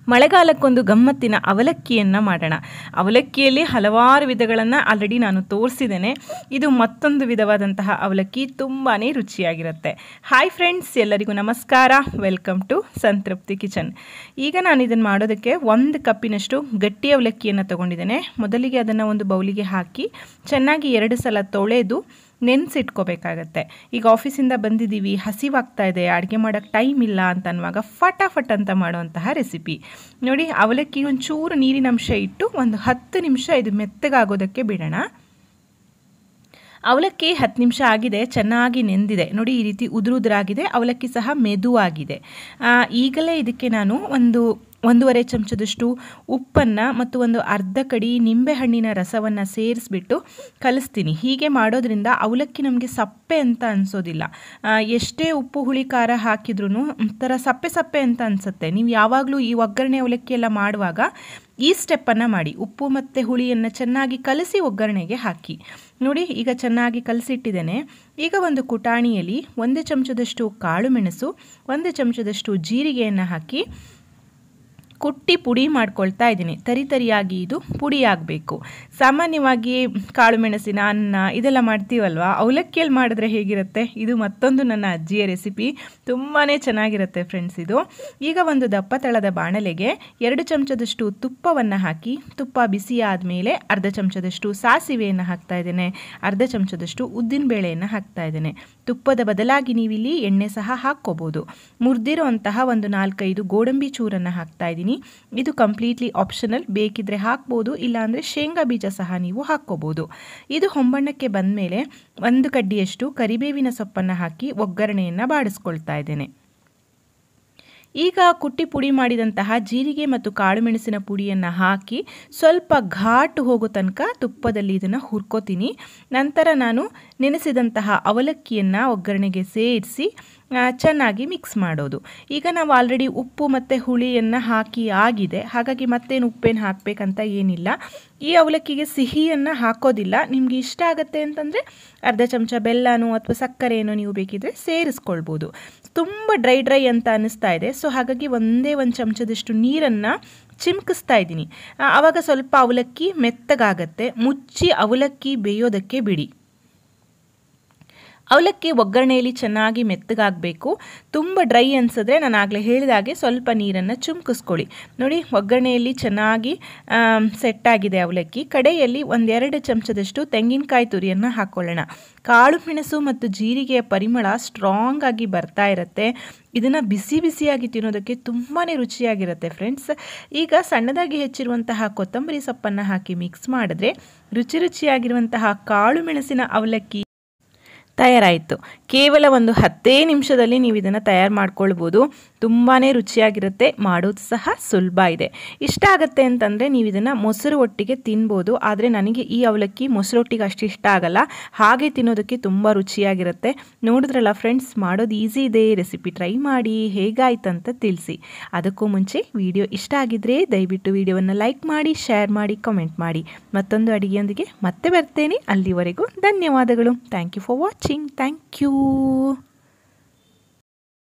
ಮಳೆಗಾಲಕ್ಕೊಂದು ಗಮ್ಮತ್ತಿನ ಅವಲಕ್ಕಿಯನ್ನು ಮಾಡೋಣ ಅವಲಕ್ಕಿಯಲ್ಲಿ ಹಲವಾರು ವಿಧಗಳನ್ನು ಆಲ್ರೆಡಿ ನಾನು ತೋರಿಸಿದ್ದೇನೆ ಇದು ಮತ್ತೊಂದು ವಿಧವಾದಂತಹ ಅವಲಕ್ಕಿ ತುಂಬಾ ರುಚಿಯಾಗಿರುತ್ತೆ ಹಾಯ್ ಫ್ರೆಂಡ್ಸ್ ಎಲ್ಲರಿಗೂ ನಮಸ್ಕಾರ ವೆಲ್ಕಮ್ ಟು ಸಂತೃಪ್ತಿ ಕಿಚನ್ ಈಗ ನಾನು ಇದನ್ನು ಮಾಡೋದಕ್ಕೆ ಒಂದು ಕಪ್ಪಿನಷ್ಟು ಗಟ್ಟಿ ಅವಲಕ್ಕಿಯನ್ನು ತೊಗೊಂಡಿದ್ದೇನೆ ಮೊದಲಿಗೆ ಅದನ್ನು ಒಂದು ಬೌಲಿಗೆ ಹಾಕಿ ಚೆನ್ನಾಗಿ ಎರಡು ಸಲ ತೊಳೆದು ನೆನೆಸಿಟ್ಕೋಬೇಕಾಗತ್ತೆ ಈಗ ಆಫೀಸಿಂದ ಬಂದಿದ್ದೀವಿ ಹಸಿವಾಗ್ತಾ ಇದೆ ಅಡುಗೆ ಮಾಡೋಕ್ಕೆ ಟೈಮ್ ಇಲ್ಲ ಅಂತ ಅನ್ನುವಾಗ ಫಟಾಫಟ್ ಅಂತ ಮಾಡುವಂತಹ ರೆಸಿಪಿ ನೋಡಿ ಅವಲಕ್ಕಿ ಒಂಚೂರು ನೀರಿನ ಅಂಶ ಇಟ್ಟು ಒಂದು ಹತ್ತು ನಿಮಿಷ ಇದು ಮೆತ್ತಗಾಗೋದಕ್ಕೆ ಬಿಡೋಣ ಅವಲಕ್ಕಿ ಹತ್ತು ನಿಮಿಷ ಆಗಿದೆ ಚೆನ್ನಾಗಿ ನೆಂದಿದೆ ನೋಡಿ ಈ ರೀತಿ ಉದುರುದ್ರಾಗಿದೆ ಅವಲಕ್ಕಿ ಸಹ ಮೆದುವಾಗಿದೆ ಈಗಲೇ ಇದಕ್ಕೆ ನಾನು ಒಂದು ಒಂದೂವರೆ ಚಮಚದಷ್ಟು ಉಪ್ಪನ್ನು ಮತ್ತು ಒಂದು ಅರ್ಧ ಕಡಿ ನಿಂಬೆಹಣ್ಣಿನ ರಸವನ್ನು ಸೇರಿಸ್ಬಿಟ್ಟು ಕಲಿಸ್ತೀನಿ ಹೀಗೆ ಮಾಡೋದ್ರಿಂದ ಅವಲಕ್ಕಿ ನಮಗೆ ಸಪ್ಪೆ ಅಂತ ಅನಿಸೋದಿಲ್ಲ ಎಷ್ಟೇ ಉಪ್ಪು ಹುಳಿ ಖಾರ ಹಾಕಿದ್ರೂ ಒಂಥರ ಸಪ್ಪೆ ಸಪ್ಪೆ ಅಂತ ಅನಿಸುತ್ತೆ ನೀವು ಯಾವಾಗಲೂ ಈ ಒಗ್ಗರಣೆ ಅವಲಕ್ಕಿ ಎಲ್ಲ ಮಾಡುವಾಗ ಈ ಸ್ಟೆಪ್ಪನ್ನು ಮಾಡಿ ಉಪ್ಪು ಮತ್ತು ಹುಳಿಯನ್ನು ಚೆನ್ನಾಗಿ ಕಲಸಿ ಒಗ್ಗರಣೆಗೆ ಹಾಕಿ ನೋಡಿ ಈಗ ಚೆನ್ನಾಗಿ ಕಲಸಿಟ್ಟಿದ್ದೇನೆ ಈಗ ಒಂದು ಕುಟಾಣಿಯಲ್ಲಿ ಒಂದು ಚಮಚದಷ್ಟು ಕಾಳು ಮೆಣಸು ಒಂದು ಚಮಚದಷ್ಟು ಜೀರಿಗೆಯನ್ನು ಹಾಕಿ ಕುಟ್ಟಿ ಪುಡಿ ಮಾಡ್ಕೊಳ್ತಾ ಇದ್ದೀನಿ ತರಿ ತರಿಯಾಗಿ ಇದು ಪುಡಿ ಆಗಬೇಕು ಸಾಮಾನ್ಯವಾಗಿ ಕಾಳು ಮೆಣಸಿನ ಅನ್ನ ಇದೆಲ್ಲ ಮಾಡ್ತೀವಲ್ವ ಅವಲಕ್ಕಿಯಲ್ಲಿ ಮಾಡಿದ್ರೆ ಹೇಗಿರುತ್ತೆ ಇದು ಮತ್ತೊಂದು ನನ್ನ ಅಜ್ಜಿಯ ರೆಸಿಪಿ ತುಂಬಾ ಚೆನ್ನಾಗಿರುತ್ತೆ ಫ್ರೆಂಡ್ಸ್ ಇದು ಈಗ ಒಂದು ದಪ್ಪ ತಳದ ಬಾಣಲೆಗೆ ಎರಡು ಚಮಚದಷ್ಟು ತುಪ್ಪವನ್ನು ಹಾಕಿ ತುಪ್ಪ ಬಿಸಿ ಆದಮೇಲೆ ಅರ್ಧ ಚಮಚದಷ್ಟು ಸಾಸಿವೆಯನ್ನು ಹಾಕ್ತಾ ಇದ್ದೇನೆ ಅರ್ಧ ಚಮಚದಷ್ಟು ಉದ್ದಿನಬೇಳೆಯನ್ನು ಹಾಕ್ತಾ ಇದ್ದೇನೆ ತುಪ್ಪದ ಬದಲಾಗಿ ನೀವಿಲ್ಲಿ ಎಣ್ಣೆ ಸಹ ಹಾಕ್ಕೋಬೋದು ಮುರಿದಿರುವಂತಹ ಒಂದು ನಾಲ್ಕೈದು ಗೋಡಂಬಿ ಚೂರನ್ನು ಹಾಕ್ತಾ ಇದ್ದೀನಿ ಇದು ಕಂಪ್ಲೀಟ್ಲಿ ಆಪ್ಷನಲ್ ಬೇಕಿದ್ರೆ ಹಾಕ್ಬೋದು ಇಲ್ಲಾಂದರೆ ಶೇಂಗಾ ಬೀಜ ಸಹ ನೀವು ಹಾಕ್ಕೋಬೋದು ಇದು ಹೊಂಬಣ್ಣಕ್ಕೆ ಬಂದ ಮೇಲೆ ಒಂದು ಕಡ್ಡಿಯಷ್ಟು ಕರಿಬೇವಿನ ಸೊಪ್ಪನ್ನು ಹಾಕಿ ಒಗ್ಗರಣೆಯನ್ನು ಬಾಡಿಸ್ಕೊಳ್ತಾ ಇದ್ದೇನೆ ಈಗ ಕುಟ್ಟಿ ಪುಡಿ ಮಾಡಿದಂತಹ ಜೀರಿಗೆ ಮತ್ತು ಕಾಳುಮೆಣಸಿನ ಪುಡಿಯನ್ನು ಹಾಕಿ ಸ್ವಲ್ಪ ಘಾಟು ಹೋಗೋ ತನಕ ತುಪ್ಪದಲ್ಲಿ ಇದನ್ನು ಹುರ್ಕೋತೀನಿ ನಂತರ ನಾನು ನೆನೆಸಿದಂತಹ ಅವಲಕ್ಕಿಯನ್ನು ಒಗ್ಗರಣೆಗೆ ಸೇರಿಸಿ ಚೆನ್ನಾಗಿ ಮಿಕ್ಸ್ ಮಾಡೋದು ಈಗ ನಾವು ಆಲ್ರೆಡಿ ಉಪ್ಪು ಮತ್ತು ಹುಳಿಯನ್ನು ಹಾಕಿ ಆಗಿದೆ ಹಾಗಾಗಿ ಮತ್ತೇನು ಉಪ್ಪೇನು ಹಾಕಬೇಕಂತ ಏನಿಲ್ಲ ಈ ಅವಲಕ್ಕಿಗೆ ಸಿಹಿಯನ್ನು ಹಾಕೋದಿಲ್ಲ ನಿಮಗೆ ಇಷ್ಟ ಆಗುತ್ತೆ ಅಂತಂದರೆ ಅರ್ಧ ಚಮಚ ಬೆಲ್ಲನೋ ಅಥವಾ ಸಕ್ಕರೆನೋ ನೀವು ಬೇಕಿದ್ರೆ ಸೇರಿಸ್ಕೊಳ್ಬೋದು ತುಂಬ ಡ್ರೈ ಡ್ರೈ ಅಂತ ಅನ್ನಿಸ್ತಾ ಇದೆ ಸೊ ಹಾಗಾಗಿ ಒಂದೇ ಒಂದು ಚಮಚದಷ್ಟು ನೀರನ್ನು ಚಿಮ್ಕಿಸ್ತಾ ಇದ್ದೀನಿ ಆವಾಗ ಸ್ವಲ್ಪ ಅವಲಕ್ಕಿ ಮೆತ್ತಗಾಗತ್ತೆ ಮುಚ್ಚಿ ಅವಲಕ್ಕಿ ಬೇಯೋದಕ್ಕೆ ಬಿಡಿ ಅವಲಕ್ಕಿ ಒಗ್ಗರಣೆಯಲ್ಲಿ ಚೆನ್ನಾಗಿ ಮೆತ್ತಗಾಗಬೇಕು ತುಂಬ ಡ್ರೈ ಅನಿಸಿದ್ರೆ ನಾನು ಆಗಲೇ ಹೇಳಿದಾಗೆ ಸ್ವಲ್ಪ ನೀರನ್ನು ಚುಮ್ಕಿಸ್ಕೊಳ್ಳಿ ನೋಡಿ ಒಗ್ಗರಣೆಯಲ್ಲಿ ಚೆನ್ನಾಗಿ ಸೆಟ್ ಆಗಿದೆ ಅವಲಕ್ಕಿ ಕಡೆಯಲ್ಲಿ ಒಂದೆರಡು ಚಮಚದಷ್ಟು ತೆಂಗಿನಕಾಯಿ ತುರಿಯನ್ನು ಹಾಕ್ಕೊಳ್ಳೋಣ ಕಾಳು ಮೆಣಸು ಮತ್ತು ಜೀರಿಗೆಯ ಪರಿಮಳ ಸ್ಟ್ರಾಂಗ್ ಆಗಿ ಬರ್ತಾ ಇರುತ್ತೆ ಇದನ್ನು ಬಿಸಿ ಬಿಸಿಯಾಗಿ ತಿನ್ನೋದಕ್ಕೆ ತುಂಬಾ ರುಚಿಯಾಗಿರುತ್ತೆ ಫ್ರೆಂಡ್ಸ್ ಈಗ ಸಣ್ಣದಾಗಿ ಹೆಚ್ಚಿರುವಂತಹ ಕೊತ್ತಂಬರಿ ಸೊಪ್ಪನ್ನು ಹಾಕಿ ಮಿಕ್ಸ್ ಮಾಡಿದ್ರೆ ರುಚಿ ರುಚಿಯಾಗಿರುವಂತಹ ಕಾಳು ಮೆಣಸಿನ ಅವಲಕ್ಕಿ ತಯಾರಾಯಿತು ಕೇವಲ ಒಂದು ಹತ್ತೇ ನಿಮಿಷದಲ್ಲಿ ನೀವು ಇದನ್ನು ತಯಾರು ಮಾಡ್ಕೊಳ್ಬೋದು ತುಂಬಾ ರುಚಿಯಾಗಿರುತ್ತೆ ಮಾಡೋದು ಸಹ ಸುಲಭ ಇದೆ ಇಷ್ಟ ಆಗುತ್ತೆ ಅಂತಂದರೆ ನೀವು ಇದನ್ನು ಮೊಸರು ಒಟ್ಟಿಗೆ ತಿನ್ಬೋದು ಆದರೆ ನನಗೆ ಈ ಅವಲಕ್ಕಿ ಮೊಸರು ಒಟ್ಟಿಗೆ ಅಷ್ಟು ಇಷ್ಟ ಆಗಲ್ಲ ಹಾಗೆ ತಿನ್ನೋದಕ್ಕೆ ತುಂಬ ರುಚಿಯಾಗಿರುತ್ತೆ ನೋಡಿದ್ರಲ್ಲ ಫ್ರೆಂಡ್ಸ್ ಮಾಡೋದು ಈಸಿ ಇದೆ ರೆಸಿಪಿ ಟ್ರೈ ಮಾಡಿ ಹೇಗಾಯ್ತು ಅಂತ ತಿಳಿಸಿ ಅದಕ್ಕೂ ಮುಂಚೆ ವಿಡಿಯೋ ಇಷ್ಟ ಆಗಿದ್ದರೆ ದಯವಿಟ್ಟು ವಿಡಿಯೋವನ್ನು ಲೈಕ್ ಮಾಡಿ ಶೇರ್ ಮಾಡಿ ಕಮೆಂಟ್ ಮಾಡಿ ಮತ್ತೊಂದು ಅಡುಗೆಯೊಂದಿಗೆ ಮತ್ತೆ ಬರ್ತೇನೆ ಅಲ್ಲಿವರೆಗೂ ಧನ್ಯವಾದಗಳು thank you for watching thank you